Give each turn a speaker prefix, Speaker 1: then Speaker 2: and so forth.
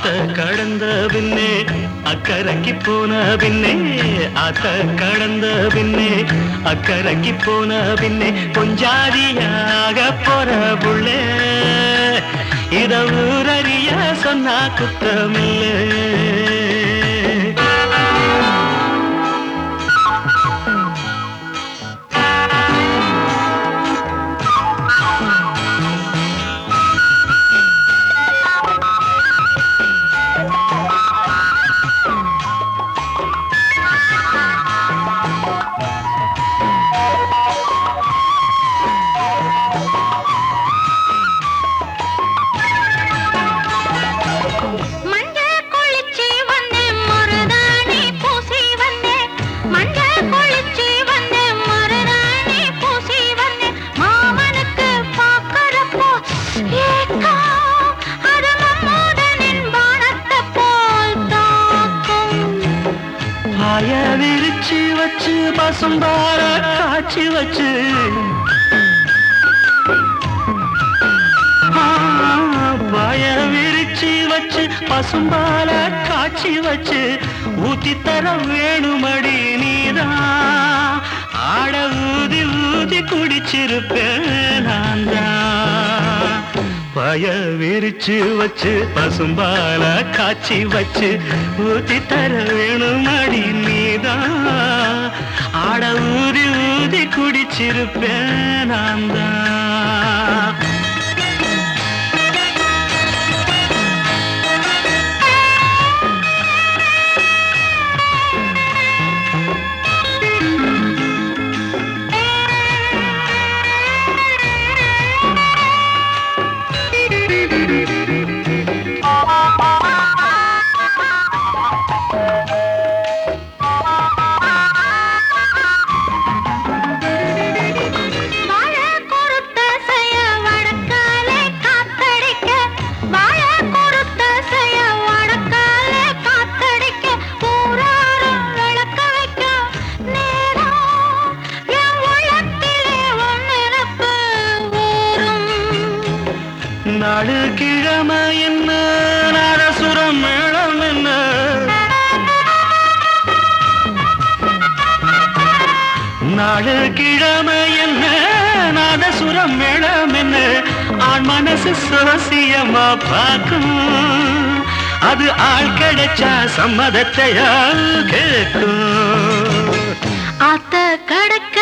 Speaker 1: அத்த கடந்த பின்னே அக்கறைக்கு போன பின்னே அத்த கடந்த பின்னே அக்கறைக்கு போன பின்னே கொஞ்சாதியாக போற புள்ளே இத ஊரறிய சொன்னா குத்தமில்லை
Speaker 2: மஞ்ச குளிச்சு வந்தே மருதாணி பூசி வந்தே மஞ்ச குளிச்சு வந்தே மருதாணி பூசி வந்தே மாமனுக்கு பார்க்கறப்போ ஏக்கம் அது மம்மூதனின் பானத்தை போல் தாக்கும்
Speaker 1: பாய விரிச்சு வச்சு பசும்பார காய்ச்சி வச்சு ஆ, பாய விரிச்சு வச்சு பசும்பால காய்ச்சி வச்சு ஊத்தி தர வேணுமடி நீதான் ஆட ஊதி ஊதி குடிச்சிருப்பேன் நான் தான் பய விரிச்சு வச்சு பசும்பால காய்ச்சி வச்சு ஊத்தி தர வேணும் அடி நீதான் ஆட ஊதி ஊதி குடிச்சிருப்பேன் நான் தான்
Speaker 2: வாழ குருத்த செய்ய வடக்காலே காத்தடிக்க வாழ குருத்த செய்ய வடக்காலே காத்தடிக்க ஊராரும் விளக்க வைக்க நேரம் என் உள்ளத்திலே ஒன்னிருப்பு ஊரும்
Speaker 1: நாடு கிழமை என்ன நாரசுரம் மேளம் என்ன நாடு கிழமை என்ன நாதசுரம் மேளம் என்ன ஆண் மனசு சுவசியமா பார்க்கும் அது ஆள் கிடைச்சா சம்மதத்தையா கேட்கும்
Speaker 2: ஆத்த கடக்க